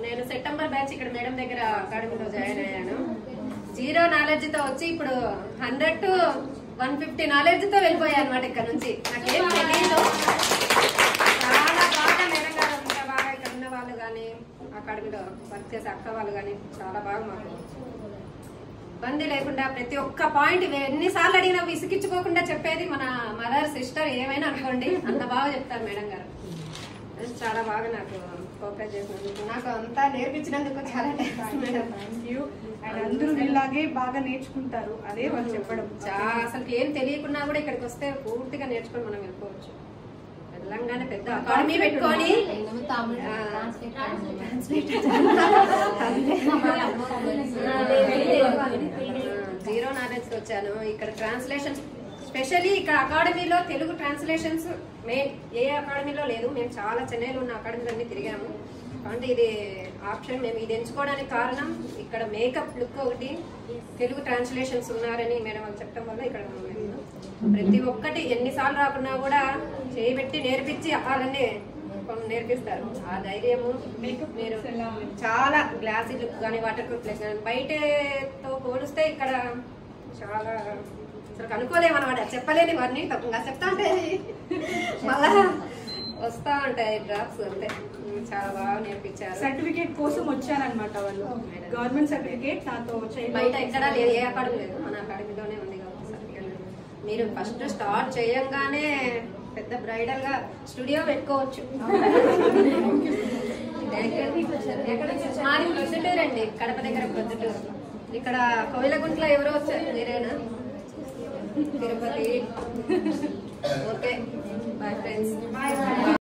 నేను September batch ఇక్కడ madam దగ్గర అకాడమీలో జాయిన్ అయ్యాను జీరో నాలెడ్జ్ తో వచ్చి ఇప్పుడు hundred to one fifty knowledge తో వెళ్ళిపోయాను అనమాట ఇక్కడ నుంచి నాకేం తెలియదు చాలా బాగా మేడం గారు అంతా బాగా ఇక్కడ ఉన్న వాళ్ళు కానీ అకాడమీలో వర్క్ చేసే అక్క వాళ్ళు కానీ చాలా బాగా మాకు ఇబ్బంది లేకుండా ప్రతి ఒక్క పాయింట్ ఎన్నిసార్లు అడిగినా విసిగించుకోకుండా చెప్పేది మన మదర్ సిస్టర్ ఏమైనా అనుకోండి అంత బాగా చెప్తారు మేడం గారు చాలా బాగా నాకు కోఆపరేట్ చేసినందుకు నాకు అంతా నేర్పించినందుకు చాలా thanks madam thank you and అందరూ ఇలాగే బాగా నేర్చుకుంటారు అదే వాళ్ళు చెప్పడం చాలా అసలు ఏం తెలియకున్నా కూడా ఇక్కడికి వస్తే పూర్తిగా నేర్చుకొని మనం వెళ్ళిపోవచ్చు వెళ్ళంగానే పెద్ద అకాడమీ పెట్టుకొని జీరో నాలెడ్జ్ వచ్చాను ఇక్కడ ట్రాన్స్లేషన్ స్పెషల్లీ ఇక్కడ అకాడమీలో తెలుగు ట్రాన్స్లేషన్స్ మెయిన్ ఏ అకాడమీలో లేదు మేము చాలా చెన్నైలో ఉన్న అకాడమీలు అన్ని తిరిగాము అంటే ఇది ఆప్షన్ మేము ఇది ఎంచుకోవడానికి కారణం ఇక్కడ మేకప్ లుక్ ఒకటి తెలుగు ట్రాన్స్లేషన్స్ ఉన్నారని మేడం వాళ్ళు చెప్పడం వల్ల ఇక్కడ మేము ప్రతి ఒక్కటి ఎన్నిసార్లు రాకున్నా కూడా చేయబెట్టి నేర్పించి వాళ్ళని కొన్ని నేర్పిస్తారు ఆ ధైర్యము మీరు చాలా గ్లాసీ లుక్ కానీ వాటర్ ప్రూఫ్ లెస్ కానీ బయటతో పోలిస్తే ఇక్కడ చాలా అసలు అనుకోలేము అనమాట చెప్పలేని వారిని తప్పగా చెప్తా ఉంటే మళ్ళా వస్తా ఉంటాయి డ్రాప్స్ అంతే ఉమ్, చాలా బాగా నేర్పించారు సర్టిఫికేట్ కోసం వచ్చారనమాట వాళ్ళు గవర్నమెంట్ సర్టిఫికేట్ నాతో బయట ఎక్కడా లేదు ఏ అకాడమీ లేదు మన అకాడమీలోనే ఉంది కాబట్టి certificate లేదు. మీరు ఫస్ట్ స్టార్ట్ చేయంగానే పెద్ద బ్రైడల్ గా స్టూడియో పెట్టుకోవచ్చు మాది ప్రొద్దుటూరు అండి కడప దగ్గర ప్రొద్దుటూరు ఇక్కడ కోయిలగుంట్లో ఎవరో వచ్చారు మీరేనా తిరుపతి ఓకే బాయ్ ఫ్రెండ్స్